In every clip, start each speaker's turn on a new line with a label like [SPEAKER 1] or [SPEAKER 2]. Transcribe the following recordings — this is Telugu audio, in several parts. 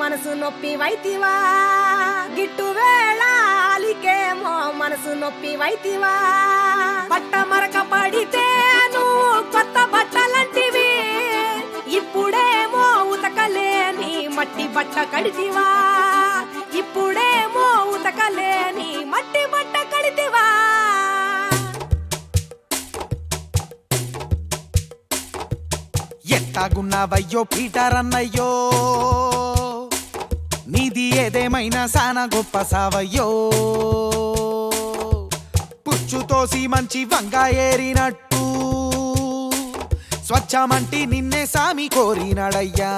[SPEAKER 1] మనసు నొప్పి వైతివా గిట్టు వేళాలికేమో మనసు నొప్పి వైతివా బట్ట మరక పడితే నువ్వు కొత్త బట్టలంటివి ఇప్పుడేమో ఉతకలేని మట్టి బట్ట కడితివా ఇప్పుడేమో ఉతకలేని మట్టి బట్ట కడితివా
[SPEAKER 2] ఎట్టాగున్నావయ్యో పీటర్ అన్నయ్యో నీది ఏదేమైనా సానా గొప్ప సావయ్యో పుచ్చుతోసి మంచి వంగ ఏరినట్టు స్వచ్ఛమంటి నిన్నే సామి కోరినాడయ్యా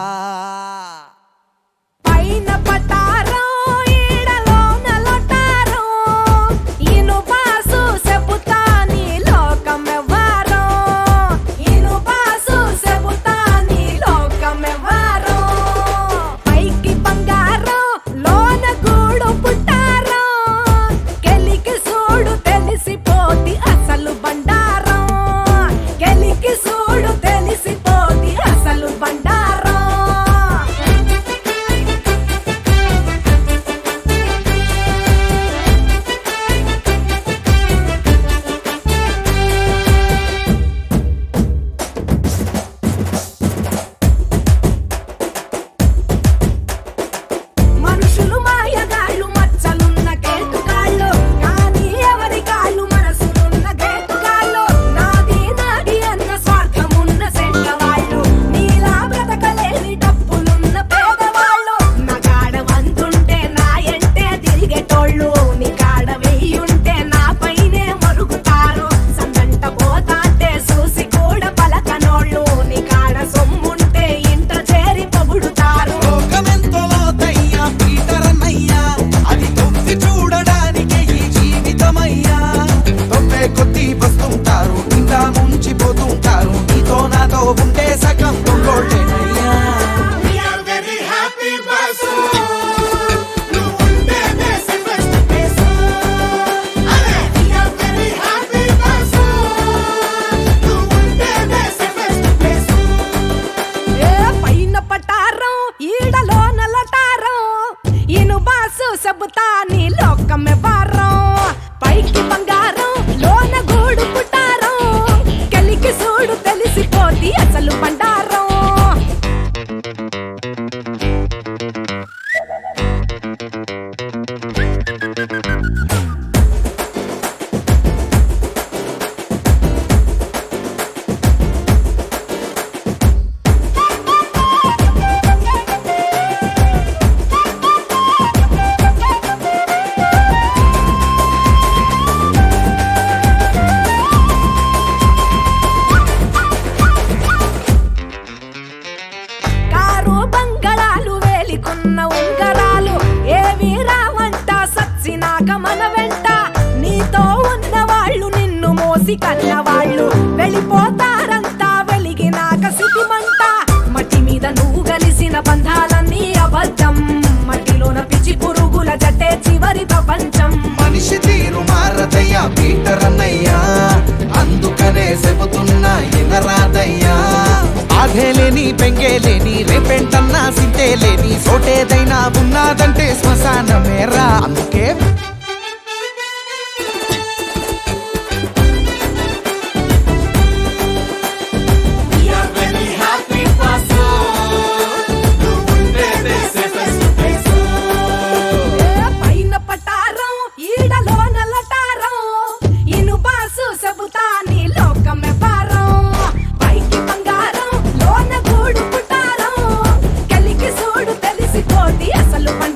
[SPEAKER 1] పైన పటారం ఈడలోన లొటారం ఇనుపాసు చెబుతా నీ లోకమెవ్వారం ఇనుపాసు చెబుతా నీ లోకమెవ్వారం పైకి బంగారం లోన గూడు పుట్టారం కెలికి సూడు తెలిసిపోతి అసలు బండారం కెలికి సూడు తెలిసిపోతి అసలు బండారం మనుషులు మాయగాళ్ళు మచ్చలున్న కేటుగాళ్ళు కానీ ఎవరి కాళ్ళు మనసులున్న గేటుగాళ్ళు నాది నాది అన్న స్వార్థమున్న సెంటవాళ్ళు నీలా బ్రతకలేని డబ్బులున్న పేదవాళ్ళు నా కాడ వంతుంటే నా ఎంటే తిరిగేటోళ్ళు నీ కాడ వెయ్యుంటే నా పైనే మరుగుతారు సందంట పోతాంటే చూసి కూడా పలకనోళ్ళు నీ కాడ సొమ్ముంటే ఇంట చేరి పొగుడుతారు
[SPEAKER 2] లోకమెంతో లోతయ్యా పీటర్ అన్నయ్యా అది తొంగి చూడడానికే ఈ జీవితమయ్యా తొంభై కొద్ది వస్తుంటారు ఇంకా ముంచిపోతుంటారు నీతో నాతో ఉంటే సగం దొంగోటేనయ్యా
[SPEAKER 3] We are very happy, Basu. నువ్వు ఉంటేనే safest place. అరే, we are very happy, Basu. నువ్వు ఉంటేనే safest place.
[SPEAKER 1] ఏ పైన పటారం ఈడలో నలటారం ఇను బాసు చెబుతా నీ లోకమే వారం పైకి బంగారం లోన గూడు పుట్టారం కలికి సూడు తెలిసిపోతి అసలు బండారం కారు బంగళాలు వేలికున్న ఉంగరాలు ఏవి రావంట సచ్చినాక మన వెంట నీతో ఉన్న వాళ్ళు నిన్ను మోసి కన్నవాళ్ళు వెళ్ళిపోతారంతా వెలిగినాక సిటిమంట మట్టి మీద నువ్వు కలిసిన బంధాలన్నీ అబద్ధం మట్టిలోన పిచ్చి పురుగుల జట్టే చివరి ప్రపంచం
[SPEAKER 2] మనిషి తీరు మారదయ్యా పీటర్ అన్నయ్యా అందుకనే చెబుతున్నా ఎనరాదయ్యా ఆధేలేని పెంగేలేని రేపెంటన్నా సింతేలేని సోటేదైనా ఉన్నదంటే శ్మశానమేరా అందుకే
[SPEAKER 3] We are very happy, Basu. నువ్వు ఉంటేనే safest place.
[SPEAKER 1] ఏ పైన పటారం ఈడలో నల్లటారం ఇను బాసు చెబుతా నీ లోకమే వారం పైకి బంగారం లోన గూడు పుట్టారం కలికి సూడు తెలిసిపోతి అసలు